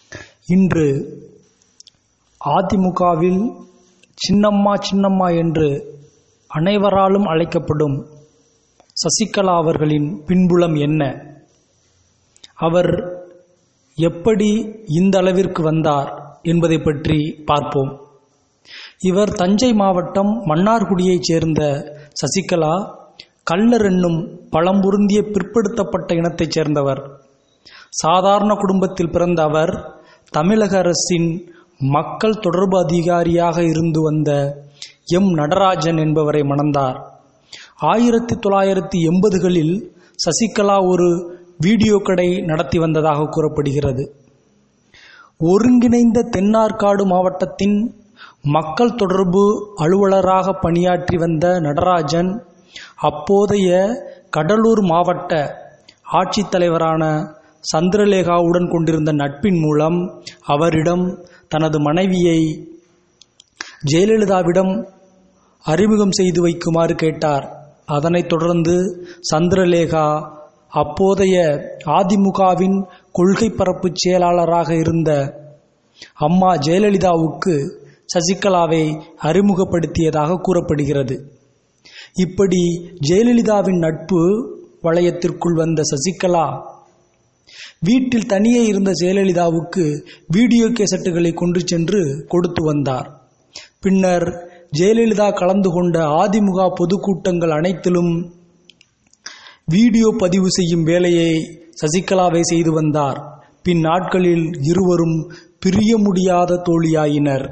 இன்று அதிமுகவில் சின்னம்மா சின்னம்மா என்று அனைவராலும் அழைக்கப்படும் சசிகலா அவர்களின் பின்புலம் என்ன அவர் எப்படி இந்த அளவிற்கு வந்தார் என்பதை பற்றி பார்ப்போம் இவர் தஞ்சை மாவட்டம் மன்னார்குடியைச் சேர்ந்த சசிகலா கள்ளர் என்னும் பழம்பொருந்திய பிற்படுத்தப்பட்ட இனத்தைச் சேர்ந்தவர் சாதாரண குடும்பத்தில் பிறந்த அவர் தமிழக அரசின் மக்கள் தொடர்பு அதிகாரியாக இருந்து வந்த எம் நடராஜன் என்பவரை மணந்தார் ஆயிரத்தி தொள்ளாயிரத்தி எண்பதுகளில் சசிகலா ஒரு வீடியோ கடை நடத்தி வந்ததாக கூறப்படுகிறது ஒருங்கிணைந்த தென்னார்காடு மாவட்டத்தின் மக்கள் தொடர்பு அலுவலராக பணியாற்றி வந்த நடராஜன் அப்போதைய கடலூர் மாவட்ட ஆட்சித்தலைவரான சந்திரலேகாவுடன் கொண்டிருந்த நட்பின் மூலம் அவரிடம் தனது மனைவியை ஜெயலலிதாவிடம் அறிமுகம் செய்து வைக்குமாறு கேட்டார் அதனைத் தொடர்ந்து சந்திரலேகா அப்போதைய அதிமுகவின் கொள்கை பரப்பு செயலாளராக இருந்த அம்மா ஜெயலலிதாவுக்கு சசிகலாவை அறிமுகப்படுத்தியதாக கூறப்படுகிறது இப்படி ஜெயலலிதாவின் நட்பு வளையத்திற்குள் வந்த சசிகலா வீட்டில் தனியே இருந்த ஜெயலலிதாவுக்கு வீடியோ கேசட்டுகளை கொண்டு சென்று கொடுத்து வந்தார் பின்னர் ஜெயலலிதா கலந்து கொண்ட அதிமுக பொதுக்கூட்டங்கள் அனைத்திலும் வீடியோ பதிவு செய்யும் வேலையை சசிகலாவை செய்து வந்தார் பின் நாட்களில் இருவரும் பிரிய முடியாத தோழியாயினர்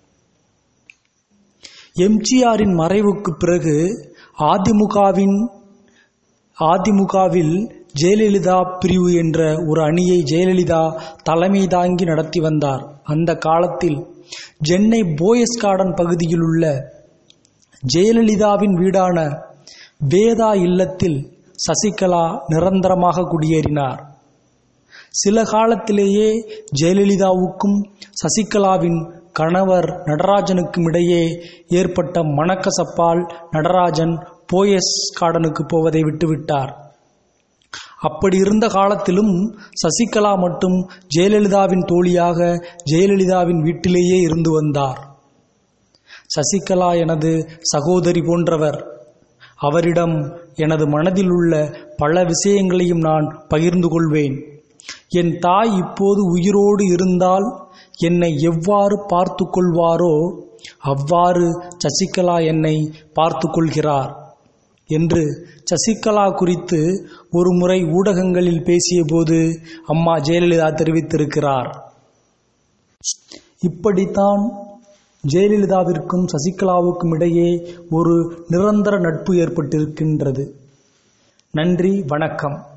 எம்ஜிஆரின் மறைவுக்கு பிறகு அதிமுகவின் அதிமுகவில் ஜெயலலிதா பிரிவு என்ற ஒரு அணியை ஜெயலலிதா தலைமை தாங்கி நடத்தி வந்தார் அந்த காலத்தில் சென்னை போயஸ் கார்டன் பகுதியில் உள்ள ஜெயலலிதாவின் வீடான வேதா இல்லத்தில் சசிகலா நிரந்தரமாக குடியேறினார் சில காலத்திலேயே ஜெயலலிதாவுக்கும் சசிகலாவின் கணவர் நடராஜனுக்கும் இடையே ஏற்பட்ட மணக்கசப்பால் நடராஜன் போயஸ் கார்டனுக்கு போவதை விட்டுவிட்டார் அப்படி இருந்த காலத்திலும் சசிகலா மட்டும் ஜெயலலிதாவின் தோழியாக ஜெயலலிதாவின் வீட்டிலேயே இருந்து வந்தார் சசிகலா எனது சகோதரி போன்றவர் அவரிடம் எனது மனதில் உள்ள பல விஷயங்களையும் நான் பகிர்ந்து கொள்வேன் என் தாய் இப்போது உயிரோடு இருந்தால் என்னை எவ்வாறு பார்த்து கொள்வாரோ அவ்வாறு சசிகலா என்னை பார்த்து கொள்கிறார் என்று சசிகலா குறித்து ஒரு முறை ஊடகங்களில் பேசியபோது அம்மா ஜெயலலிதா தெரிவித்திருக்கிறார் இப்படித்தான் ஜெயலலிதாவிற்கும் சசிகலாவுக்கும் இடையே ஒரு நிரந்தர நட்பு ஏற்பட்டிருக்கின்றது நன்றி வணக்கம்